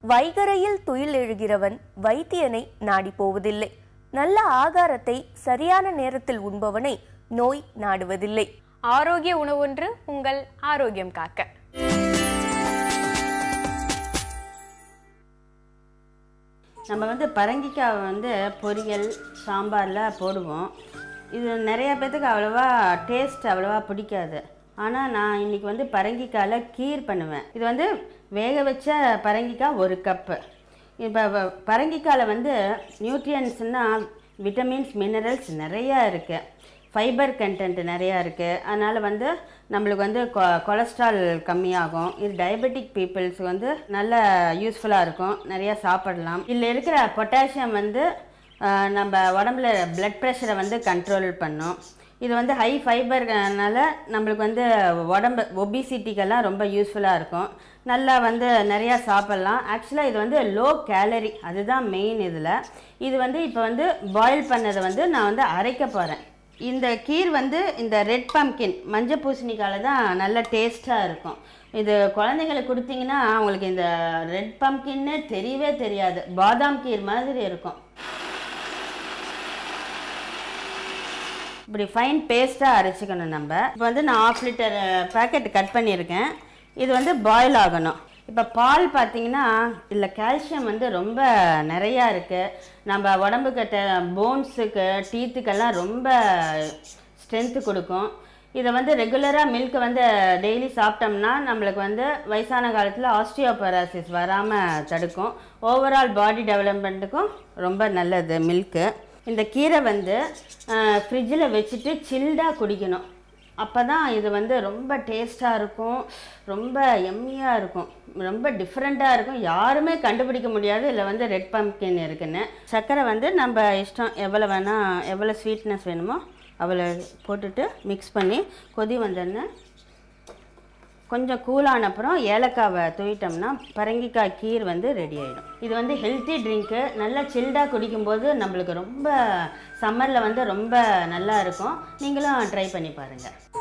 வைகரையில் துயில் எழுகிறவன் வைத்தியனை நாடி போவதில்லை நல்ல ஆகாரத்தை சரியான நேரத்தில் உண்பவனை நோய் நாடுவதில்லை ஆரோக்கிய உணவொன்று உங்கள் ஆரோக்கியம் காக்க நம்ம வந்து பரங்கிக்காய் வந்து பொரியல் சாம்பாரில் போடுவோம் இது நிறைய பேர்த்துக்கு அவ்வளோவா டேஸ்ட் அவ்வளோவா பிடிக்காது ஆனால் நான் இன்னைக்கு வந்து பரங்கிக்காயில் கீர் பண்ணுவேன் இது வந்து வேக வச்ச பரங்கிக்காய் ஒரு கப்பு இப்போ பரங்கிக்காயில் வந்து நியூட்ரியன்ஸ்னால் விட்டமின்ஸ் மினரல்ஸ் நிறையா இருக்குது ஃபைபர் கண்டென்ட் நிறையா இருக்குது அதனால் வந்து நம்மளுக்கு வந்து கொ கொலஸ்ட்ரால் கம்மியாகும் இது டயபெட்டிக் பீப்புள்ஸ் வந்து நல்ல யூஸ்ஃபுல்லாக இருக்கும் நிறையா சாப்பிடலாம் இதில் இருக்கிற பொட்டாசியம் வந்து ஆஹ், நம்ம உடம்புல பிளட் ப்ரெஷரை வந்து கண்ட்ரோல் பண்ணும் இது வந்து ஹை ஃபைபர்னால நம்மளுக்கு வந்து உடம்பு ஒபிசிட்டிக்கெல்லாம் ரொம்ப யூஸ்ஃபுல்லாக இருக்கும் நல்லா வந்து நிறையா சாப்பிட்லாம் ஆக்சுவலாக இது வந்து லோ கேலரி அதுதான் மெயின் இதில் இது வந்து இப்போ வந்து பாயில் பண்ணதை வந்து நான் வந்து அரைக்க போகிறேன் இந்த கீர் வந்து இந்த ரெட் பம்கின் மஞ்சள் பூசணிக்கால தான் நல்ல டேஸ்ட்டாக இருக்கும் இது குழந்தைங்களுக்கு கொடுத்தீங்கன்னா அவங்களுக்கு இந்த ரெட் பம்கின்னு தெரியவே தெரியாது பாதாம் கீர் மாதிரி இருக்கும் இப்படி ஃபைன் பேஸ்ட்டாக அரைச்சிக்கணும் நம்ம இப்போ வந்து நான் ஆஃப் லிட்டர் பேக்கெட் கட் பண்ணியிருக்கேன் இது வந்து பாயில் ஆகணும் இப்போ பால் பார்த்தீங்கன்னா இதில் கால்சியம் வந்து ரொம்ப நிறையா இருக்குது நம்ம உடம்புக்கு டெ போன்ஸுக்கு டீத்துக்கெல்லாம் ரொம்ப ஸ்ட்ரென்த்து கொடுக்கும் இதை வந்து ரெகுலராக மில்க் வந்து டெய்லி சாப்பிட்டோம்னா நம்மளுக்கு வந்து வயசான காலத்தில் ஆஸ்டியோபராசிஸ் வராமல் தடுக்கும் ஓவரால் பாடி டெவலப்மெண்ட்டுக்கும் ரொம்ப நல்லது மில்க்கு இந்த கீரை வந்து ஃப்ரிட்ஜில் வச்சுட்டு சில்டாக குடிக்கணும் அப்போ தான் இது வந்து ரொம்ப டேஸ்ட்டாக இருக்கும் ரொம்ப எம்மியாக இருக்கும் ரொம்ப டிஃப்ரெண்ட்டாக இருக்கும் யாருமே கண்டுபிடிக்க முடியாது இதில் வந்து ரெட் பம்ப்கின் இருக்குன்னு சர்க்கரை வந்து நம்ம இஷ்டம் எவ்வளோ வேணால் எவ்வளோ ஸ்வீட்னஸ் வேணுமோ அவ்வளோ போட்டுட்டு மிக்ஸ் பண்ணி கொதி வந்தோடனே கொஞ்சம் கூலான அப்புறம் ஏலக்காவை தூவிட்டோம்னா பரங்கிக்காய் கீர் வந்து ரெடி ஆகிடும் இது வந்து ஹெல்த்தி ட்ரிங்க்கு நல்லா சில்டாக குடிக்கும்போது நம்மளுக்கு ரொம்ப சம்மரில் வந்து ரொம்ப நல்லா இருக்கும் நீங்களும் ட்ரை பண்ணி பாருங்கள்